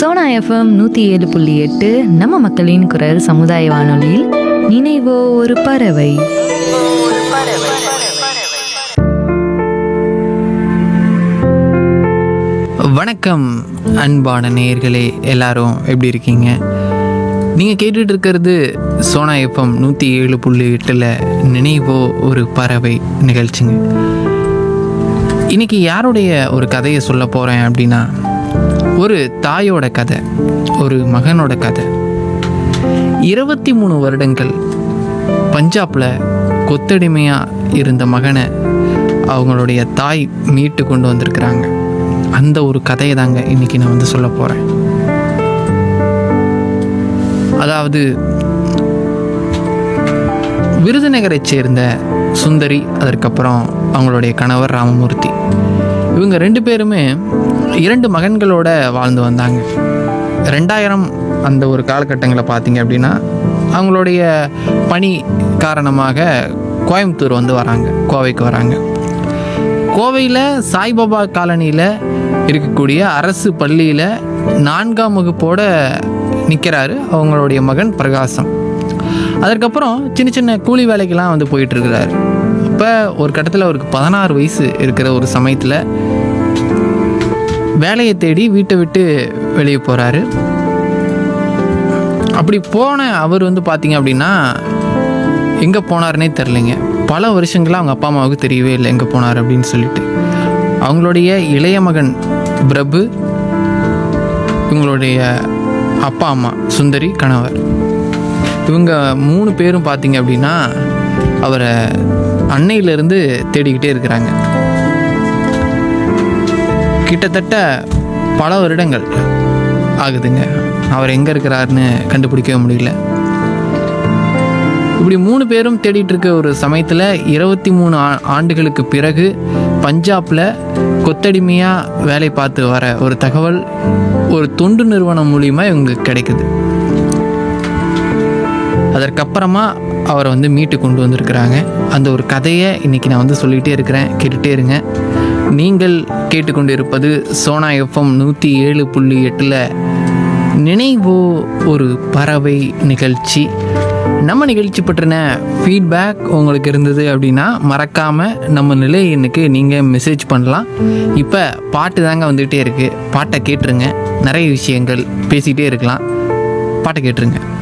Sona FM நூற்றி ஏழு புள்ளி எட்டு நம்ம மக்களின் குரல் சமுதாய வானொலியில் நினைவோ ஒரு பறவை வணக்கம் அன்பான நேயர்களே எல்லாரும் எப்படி இருக்கீங்க நீங்கள் கேட்டுட்டு இருக்கிறது சோனா எஃப்எம் நூற்றி ஏழு புள்ளி எட்டில் நினைவோ ஒரு பறவை நிகழ்ச்சிங்க இன்னைக்கு யாருடைய ஒரு கதையை சொல்ல போகிறேன் அப்படின்னா ஒரு தாயோட கதை ஒரு மகனோட கதை இருபத்தி மூணு வருடங்கள் பஞ்சாபில் கொத்தடிமையாக இருந்த மகனை அவங்களுடைய தாய் மீட்டு கொண்டு வந்திருக்கிறாங்க அந்த ஒரு கதையை தாங்க இன்னைக்கு நான் வந்து சொல்ல போகிறேன் அதாவது விருதுநகரைச் சேர்ந்த சுந்தரி அதற்கப்புறம் அவங்களுடைய கணவர் ராமமூர்த்தி இவங்க ரெண்டு பேருமே இரண்டு மகன்களோட வாழ்ந்து வந்தாங்க ரெண்டாயிரம் அந்த ஒரு காலகட்டங்களை பார்த்தீங்க அப்படின்னா அவங்களுடைய பணி காரணமாக கோயம்புத்தூர் வந்து வராங்க கோவைக்கு வராங்க கோவையில் சாய்பாபா காலனியில் இருக்கக்கூடிய அரசு பள்ளியில் நான்காம் வகுப்போட நிற்கிறாரு அவங்களுடைய மகன் பிரகாசம் அதற்கப்புறம் சின்ன சின்ன கூலி வேலைக்கெல்லாம் வந்து போயிட்டு இருக்கிறாரு இப்போ ஒரு கட்டத்தில் அவருக்கு பதினாறு வயசு இருக்கிற ஒரு சமயத்தில் வேலையை தேடி வீட்டை விட்டு வெளியே போகிறாரு அப்படி போன அவர் வந்து பார்த்தீங்க அப்படின்னா எங்கே போனாருன்னே தெரிலைங்க பல வருஷங்களாக அவங்க அப்பா அம்மாவுக்கு தெரியவே இல்லை எங்கே போனார் அப்படின்னு சொல்லிட்டு அவங்களுடைய இளைய மகன் பிரபு இவங்களுடைய அப்பா அம்மா சுந்தரி கணவர் இவங்க மூணு பேரும் பார்த்தீங்க அப்படின்னா அவரை அன்னையிலேருந்து தேடிக்கிட்டே இருக்கிறாங்க கிட்டத்தட்ட பல வருடங்கள் ஆகுதுங்க அவர் எங்கே இருக்கிறாருன்னு கண்டுபிடிக்கவே முடியல இப்படி மூணு பேரும் தேடிட்டு இருக்க ஒரு சமயத்தில் இருபத்தி மூணு ஆ ஆண்டுகளுக்கு பிறகு பஞ்சாபில் கொத்தடிமையாக வேலை பார்த்து வர ஒரு தகவல் ஒரு தொண்டு நிறுவனம் மூலியமா இவங்களுக்கு கிடைக்குது அதற்கப்புறமா அவரை வந்து மீட்டு கொண்டு வந்திருக்கிறாங்க அந்த ஒரு கதையை இன்னைக்கு நான் வந்து சொல்லிகிட்டே இருக்கிறேன் கேட்டுகிட்டே இருங்க நீங்கள் கேட்டுக்கொண்டு இருப்பது சோனா எஃப்எம் நூற்றி ஏழு புள்ளி எட்டில் நினைவோ ஒரு பறவை நிகழ்ச்சி நம்ம நிகழ்ச்சி பற்றின ஃபீட்பேக் உங்களுக்கு இருந்தது அப்படின்னா மறக்காமல் நம்ம நிலை எண்ணுக்கு நீங்கள் மெசேஜ் பண்ணலாம் இப்போ பாட்டு தாங்க வந்துகிட்டே இருக்குது பாட்டை கேட்டுருங்க நிறைய விஷயங்கள் பேசிகிட்டே இருக்கலாம் பாட்டை கேட்டுருங்க